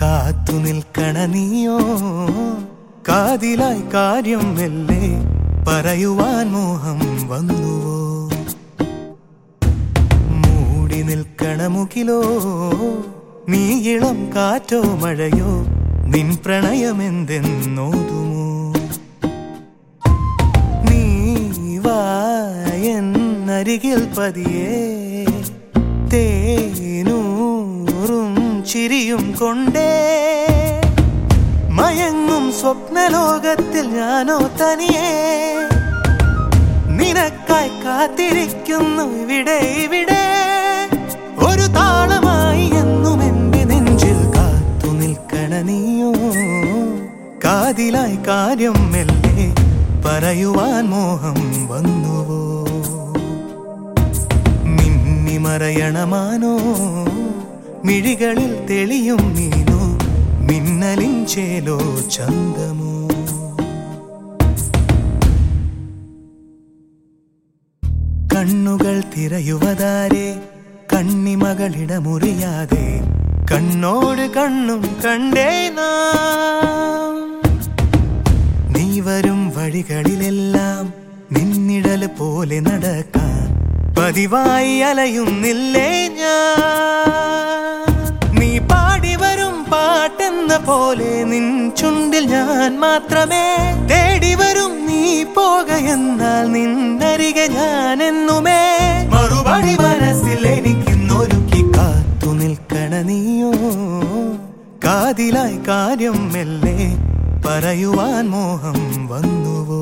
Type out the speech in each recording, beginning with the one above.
കാത്തു നിൽക്കണ നീയോ കാതിലായി കാര്യം മെല്ലെ പറയുവാൻ മോഹം വന്നുവോ മൂടി നിൽക്കണ മുകിലോ നീ ഇളം കാറ്റോ മഴയോ നിൻ പ്രണയമെന്തെന്നോതുമോ നീ വായന്നരികിൽ പതിയേ തേനൂറും ചിരിയും കൊണ്ടേ മയങ്ങും സ്വപ്നലോകത്തിൽ ഞാനോ തനിയേ നിനക്കായി കാത്തിരിക്കുന്നു ഇവിടെ ഇവിടെ ഒരു താളമായി എന്നും എന്റെ നെഞ്ചിൽ കാത്തു നിൽക്കണ നീയോ കാതിലായി കാര്യം മെല്ലെ പറയുവാൻ മോഹം വന്നുവോ മിന്നി മറയണമാനോ മിഴികളിൽ തെളിയും നീനോ മിന്നലിൻ ചേലോ ചന്തമോ കണ്ണുകൾ തിരയുവതാരെ കണ്ണിമകളിടമുറിയാതെ കണ്ണോട് കണ്ണും കണ്ടേ നാം നീ വരും വഴികളിലെല്ലാം നിന്നിടല് പോലെ നടക്കാൻ പതിവായി അലയുന്നില്ലേ ഞാൻ നീ പാടി വരും പാട്ടെന്ന പോലെ നിൻ ചുണ്ടിൽ ഞാൻ മാത്രമേ തേടി വരും നീ പോകയെന്നാൽ നിന്നരികെ ഞാൻ എന്നുമേ മറുപടി മനസ്സിൽ എനിക്കിന്നൊരുക്കി കാത്തു നിൽക്കണ നീയോ കാതിലായി കാര്യം മെല്ലെ പറയുവാൻ മോഹം വന്നുവോ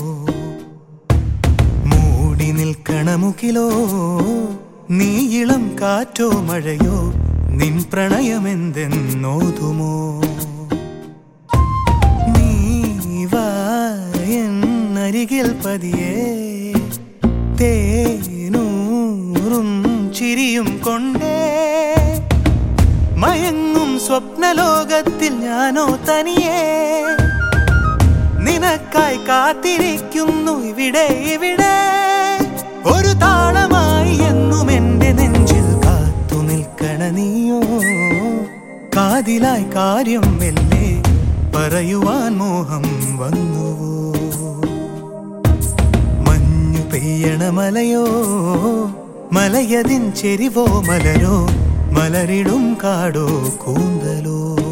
മൂടി നിൽക്കണ മുകിലോ നീ ഇളം കാറ്റോ മഴയോ നിൻ പ്രണയമെന്തെന്നോതുമോ നീ വായന്നരികിൽ പതിയേ തേനൂറും ചിരിയും കൊണ്ടേ മയങ്ങും സ്വപ്നലോകത്തിൽ ഞാനോ തനിയേ നിനക്കായി കാത്തിരിക്കുന്നു ഇവിടെ ഇവിടെ ഒരു താളമായി എന്നും എന്റെ നെഞ്ചിൽ കാത്തു നിൽക്കണ നീയോ കാതിലായി കാര്യം മെല്ലെ പറയുവാൻ മോഹം വന്നുവോ മഞ്ഞു പെയ്യണ മലയോ മലയതിൻ ചെരിവോ മലരോ മലരിടും കാടോ കൂന്തലോ